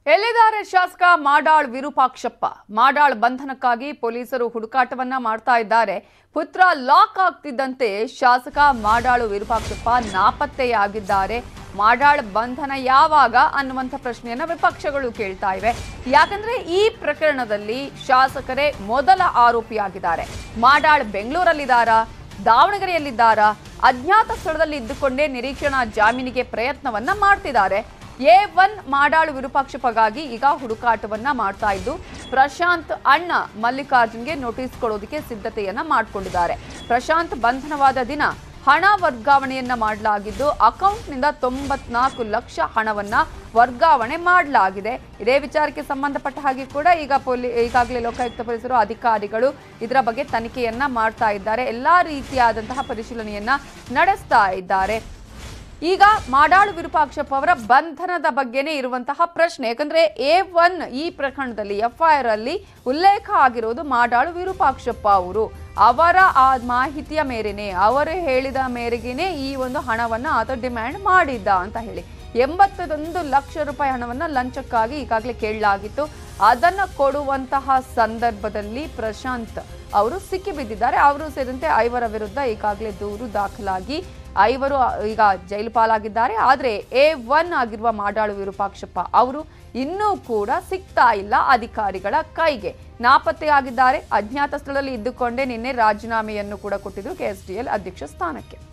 ಎಲ್ಲಿದ್ದಾರೆ ಶಾಸಕ ಮಾಡಾಳ್ ವಿರೂಪಾಕ್ಷಪ್ಪ ಮಾಡಾಳ್ ಬಂಧನಕ್ಕಾಗಿ ಪೊಲೀಸರು ಹುಡುಕಾಟವನ್ನ ಮಾಡ್ತಾ ಇದ್ದಾರೆ ಪುತ್ರ ಲಾಕ್ ಆಗ್ತಿದ್ದಂತೆ ಶಾಸಕ ಮಾಡಾಳು ವಿರೂಪಾಕ್ಷಪ್ಪ ನಾಪತ್ತೆಯಾಗಿದ್ದಾರೆ ಮಾಡಾಳ್ ಬಂಧನ ಯಾವಾಗ ಅನ್ನುವಂಥ ಪ್ರಶ್ನೆಯನ್ನ ವಿಪಕ್ಷಗಳು ಕೇಳ್ತಾ ಇವೆ ಯಾಕಂದ್ರೆ ಈ ಪ್ರಕರಣದಲ್ಲಿ ಶಾಸಕರೇ ಮೊದಲ ಆರೋಪಿಯಾಗಿದ್ದಾರೆ ಮಾಡಾಳ್ ಬೆಂಗಳೂರಲ್ಲಿದ್ದಾರಾ ದಾವಣಗೆರೆಯಲ್ಲಿದ್ದಾರಾ ಅಜ್ಞಾತ ಸ್ಥಳದಲ್ಲಿ ಇದ್ದುಕೊಂಡೇ ನಿರೀಕ್ಷಣಾ ಜಾಮೀನಿಗೆ ಪ್ರಯತ್ನವನ್ನ ಮಾಡ್ತಿದ್ದಾರೆ ಎ ಒನ್ ಮಾಡಾಳು ವಿರೂಪಾಕ್ಷಪ್ಪಗಾಗಿ ಈಗ ಹುಡುಕಾಟವನ್ನ ಮಾಡ್ತಾ ಇದ್ದು ಪ್ರಶಾಂತ್ ಅಣ್ಣ ಮಲ್ಲಿಕಾರ್ಜುನ್ಗೆ ನೋಟಿಸ್ ಕೊಡೋದಕ್ಕೆ ಸಿದ್ಧತೆಯನ್ನ ಮಾಡಿಕೊಂಡಿದ್ದಾರೆ ಪ್ರಶಾಂತ್ ಬಂಧನವಾದ ದಿನ ಹಣ ವರ್ಗಾವಣೆಯನ್ನ ಮಾಡಲಾಗಿದ್ದು ಅಕೌಂಟ್ನಿಂದ ತೊಂಬತ್ನಾಲ್ಕು ಲಕ್ಷ ಹಣವನ್ನ ವರ್ಗಾವಣೆ ಮಾಡಲಾಗಿದೆ ಇದೇ ವಿಚಾರಕ್ಕೆ ಸಂಬಂಧಪಟ್ಟ ಹಾಗೆ ಕೂಡ ಈಗ ಪೊಲೀ ಈಗಾಗಲೇ ಲೋಕಾಯುಕ್ತ ಪೊಲೀಸರು ಅಧಿಕಾರಿಗಳು ಇದರ ಬಗ್ಗೆ ತನಿಖೆಯನ್ನ ಮಾಡ್ತಾ ಇದ್ದಾರೆ ಎಲ್ಲಾ ರೀತಿಯಾದಂತಹ ಪರಿಶೀಲನೆಯನ್ನ ನಡೆಸ್ತಾ ಇದ್ದಾರೆ ಈಗ ಮಾಡಾಳು ವಿರೂಪಾಕ್ಷಪ್ಪ ಅವರ ಬಂಧನದ ಬಗ್ಗೆನೇ ಇರುವಂತಹ ಪ್ರಶ್ನೆ ಯಾಕಂದ್ರೆ ಎ ಒನ್ ಈ ಪ್ರಕರಣದಲ್ಲಿ ಎಫ್ಐಆರ್ ಅಲ್ಲಿ ಉಲ್ಲೇಖ ಆಗಿರೋದು ಮಾಡಾಳು ವಿರೂಪಾಕ್ಷಪ್ಪ ಅವರು ಅವರ ಆ ಮಾಹಿತಿಯ ಮೇರೆನೆ ಅವರು ಹೇಳಿದ ಮೇರೆಗೆನೆ ಈ ಒಂದು ಹಣವನ್ನ ಆತ ಡಿಮ್ಯಾಂಡ್ ಮಾಡಿದ್ದ ಅಂತ ಹೇಳಿ ಎಂಬತ್ತೊಂದು ಲಕ್ಷ ರೂಪಾಯಿ ಹಣವನ್ನ ಲಂಚಕ್ಕಾಗಿ ಈಗಾಗಲೇ ಕೇಳಲಾಗಿತ್ತು ಅದನ್ನ ಕೊಡುವಂತಹ ಸಂದರ್ಭದಲ್ಲಿ ಪ್ರಶಾಂತ್ ಅವರು ಸಿಕ್ಕಿಬಿದ್ದಿದ್ದಾರೆ ಅವರು ಸೇರಿದಂತೆ ಐವರ ವಿರುದ್ಧ ಈಗಾಗಲೇ ದೂರು ದಾಖಲಾಗಿ ಐವರು ಈಗ ಜೈಲು ಪಾಲಾಗಿದ್ದಾರೆ ಆದರೆ ಎ ಒನ್ ಆಗಿರುವ ಮಾಡಾಳು ವಿರೂಪಾಕ್ಷಪ್ಪ ಅವರು ಇನ್ನೂ ಕೂಡ ಸಿಗ್ತಾ ಇಲ್ಲ ಅಧಿಕಾರಿಗಳ ಕೈಗೆ ನಾಪತ್ತೆಯಾಗಿದ್ದಾರೆ ಅಜ್ಞಾತ ಸ್ಥಳದಲ್ಲಿ ಇದ್ದುಕೊಂಡೇ ನಿನ್ನೆ ರಾಜೀನಾಮೆಯನ್ನು ಕೂಡ ಕೊಟ್ಟಿದ್ರು ಕೆಎಸ್ಡಿಎಲ್ ಅಧ್ಯಕ್ಷ ಸ್ಥಾನಕ್ಕೆ